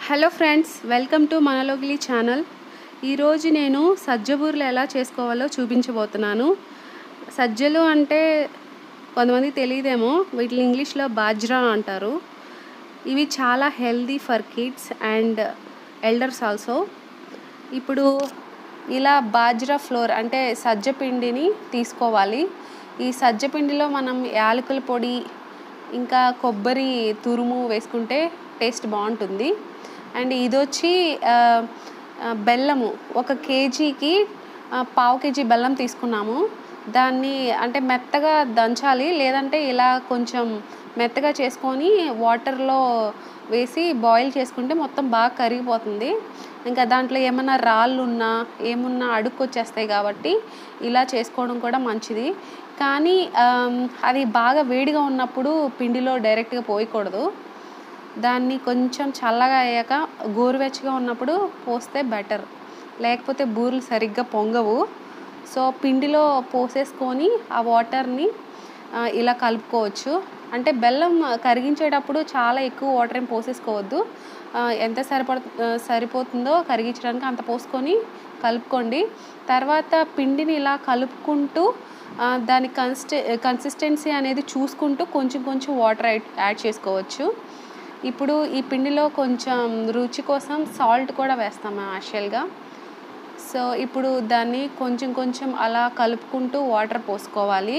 hello friends welcome to Manalogili channel ఈరోజు నేను సజ్జబూరలు ఎలా చేసుకోవాలో చూపించబోతున్నాను సజ్జలు అంటే కొంతమంది తెలియదేమో వీటిని ఇంగ్లీష్లో బాజ్రా అంటారు ఇవి చాలా healthy for kids and elders also ఇప్పుడు ఇలా బాజ్రా ఫ్లోర్ అంటే సజ్జ పిండిని తీసుకోవాలి ఈ సజ్జ పిండిలో మనం యాలకుల పొడి ఇంకా కొబ్బరి తురుము వేసుకుంటే టేస్ట్ బాగుంటుంది అండ్ ఇది వచ్చి ఆ, ఆ, బెల్లము ఒక కేజీకి ఆ, పావు కేజీ బెల్లం తీసుకున్నాము దాన్ని అంటే మెత్తగా దంచాలి లేదంటే ఇలా కొంచెం మెత్తగా చేసుకొని వాటర్లో వేసి బాయిల్ చేసుకుంటే మొత్తం బాగా కరిగిపోతుంది ఇంకా దాంట్లో ఏమైనా రాళ్ళు ఉన్నా ఏమున్నా అడుక్కు వచ్చేస్తాయి కాబట్టి ఇలా చేసుకోవడం కూడా మంచిది కానీ ఆమ్, అది బాగా వేడిగా ఉన్నప్పుడు పిండిలో డైరెక్ట్గా పోయకూడదు దాన్ని కొంచెం చల్లగా అయ్యాక గోరువెచ్చగా ఉన్నప్పుడు పోస్తే బెటర్ లేకపోతే బూరెలు సరిగ్గా పొంగవు సో పిండిలో పోసేసుకొని ఆ వాటర్ని ఆ, ఇలా కలుపుకోవచ్చు అంటే బెల్లం కరిగించేటప్పుడు చాలా ఎక్కువ వాటర్ ఏం పోసేసుకోవద్దు ఆ, ఎంత సరిపడ ఆ, సరిపోతుందో కరిగించడానికి అంత పోసుకొని కలుపుకోండి తర్వాత పిండిని ఇలా కలుపుకుంటూ ఆ, దాని కన్సిస్టె కన్సిస్టెన్సీ అనేది చూసుకుంటూ కొంచెం కొంచెం వాటర్ యాడ్ యాడ్ చేసుకోవచ్చు ఇప్పుడు ఈ పిండిలో కొంచెం రుచి కోసం సాల్ట్ కూడా వేస్తాం యాక్చువల్గా సో ఇప్పుడు దాన్ని కొంచెం కొంచెం అలా కలుపుకుంటూ వాటర్ పోసుకోవాలి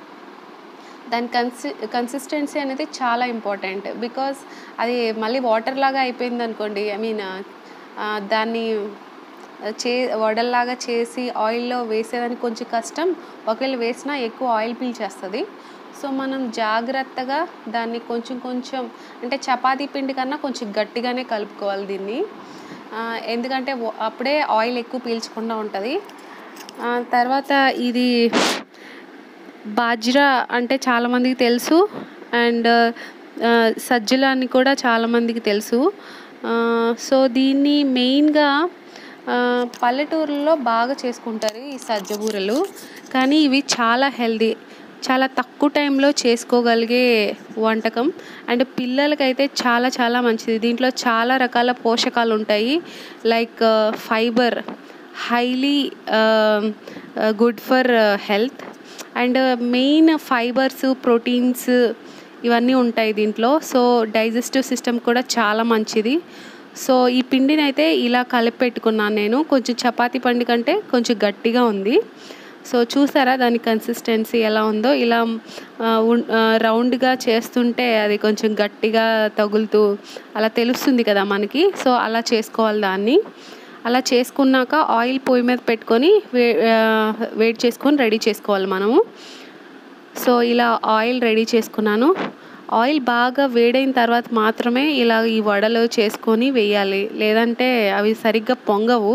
దాని కన్సి కన్సిస్టెన్సీ అనేది చాలా ఇంపార్టెంట్ బికాస్ అది మళ్ళీ వాటర్ లాగా అయిపోయింది అనుకోండి ఐ మీన్ దాన్ని చే వడల్లాగా చేసి ఆయిల్లో వేసేదానికి కొంచెం కష్టం ఒకవేళ వేసినా ఎక్కువ ఆయిల్ పీల్చేస్తుంది సో మనం జాగ్రత్తగా దాన్ని కొంచెం కొంచెం అంటే చపాతీ పిండి కన్నా కొంచెం గట్టిగానే కలుపుకోవాలి దీన్ని ఆ, ఎందుకంటే వ- అప్పుడే ఆయిల్ ఎక్కువ పీల్చకుండా ఉంటుంది ఆ, తర్వాత ఇది బాజ్రా అంటే చాలామందికి తెలుసు అండ్ సజ్జల అని కూడా చాలామందికి తెలుసు ఆ, సో దీన్ని మెయిన్గా ఆ, పల్లెటూరులో బాగా చేసుకుంటారు ఈ సజ్జ బూరెలు కానీ ఇవి చాలా హెల్దీ చాలా తక్కువ టైంలో చేసుకోగలిగే వంటకం అండ్ పిల్లలకైతే చాలా చాలా మంచిది దీంట్లో చాలా రకాల పోషకాలు ఉంటాయి like fibre highly good for health and main fibres proteins ఇవన్నీ ఉంటాయి దీంట్లో సో డైజెస్టివ్ సిస్టమ్ కూడా చాలా మంచిది సో ఈ పిండిని అయితే ఇలా కలిపి పెట్టుకున్నాను నేను కొంచెం చపాతీ పండి కంటే కొంచెం గట్టిగా ఉంది సో చూసారా దాని కన్సిస్టెన్సీ ఎలా ఉందో ఇలా ఆ, ఉన్- ఆ, రౌండ్గా చేస్తుంటే అది కొంచెం గట్టిగా తగులుతూ అలా తెలుస్తుంది కదా మనకి సో అలా చేసుకోవాలి దాన్ని అలా చేసుకున్నాక ఆయిల్ పొయ్యి మీద పెట్టుకొని వే ఆ, వేడి చేసుకొని రెడీ చేసుకోవాలి మనము సో ఇలా ఆయిల్ రెడీ చేసుకున్నాను ఆయిల్ బాగా వేడైన తర్వాత మాత్రమే ఇలా ఈ వడలు చేసుకొని వేయాలి లేదంటే అవి సరిగ్గా పొంగవు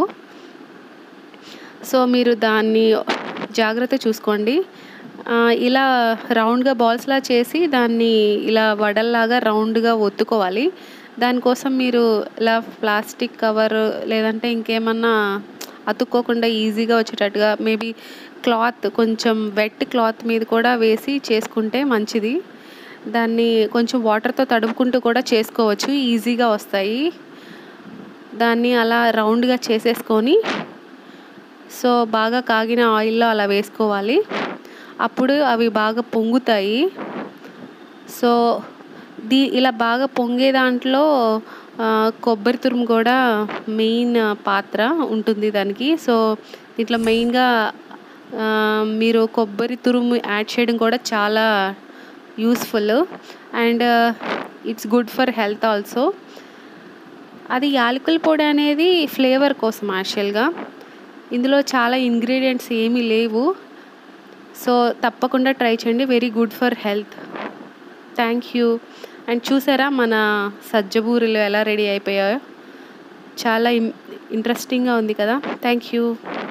సో మీరు దాన్ని జాగ్రత్త చూసుకోండి ఆ, ఇలా రౌండ్గా బాల్స్లా చేసి దాన్ని ఇలా వడల్లాగా రౌండ్గా ఒత్తుకోవాలి దానికోసం మీరు ఇలా ప్లాస్టిక్ కవర్ లేదంటే ఇంకేమన్నా అతుక్కోకుండా ఈజీగా వచ్చేటట్టుగా మేబీ క్లాత్ కొంచెం వెట్ క్లాత్ మీద కూడా వేసి చేసుకుంటే మంచిది దాన్ని కొంచెం వాటర్తో తడుముకుంటూ కూడా చేసుకోవచ్చు ఈజీగా వస్తాయి దాన్ని అలా రౌండ్గా చేసేసుకొని సో బాగా కాగిన ఆయిల్లో అలా వేసుకోవాలి అప్పుడు అవి బాగా పొంగుతాయి సో దీ ఇలా బాగా పొంగే దాంట్లో ఆ, కొబ్బరి తురుము కూడా మెయిన్ పాత్ర ఉంటుంది దానికి సో దీంట్లో మెయిన్గా ఆ, మీరు కొబ్బరి తురుము యాడ్ చేయడం కూడా చాలా useful and it's good for health also అది యాలకుల పొడి అనేది ఫ్లేవర్ కోసం యాక్చువల్గా ఇందులో చాలా ఇంగ్రీడియంట్స్ ఏమీ లేవు సో తప్పకుండా ట్రై చేయండి very good for health thank you and చూసారా మన సజ్జబూరెలు ఎలా రెడీ అయిపోయాయో చాలా ఇం ఇంట్రెస్టింగ్గా ఉంది కదా థ్యాంక్ యూ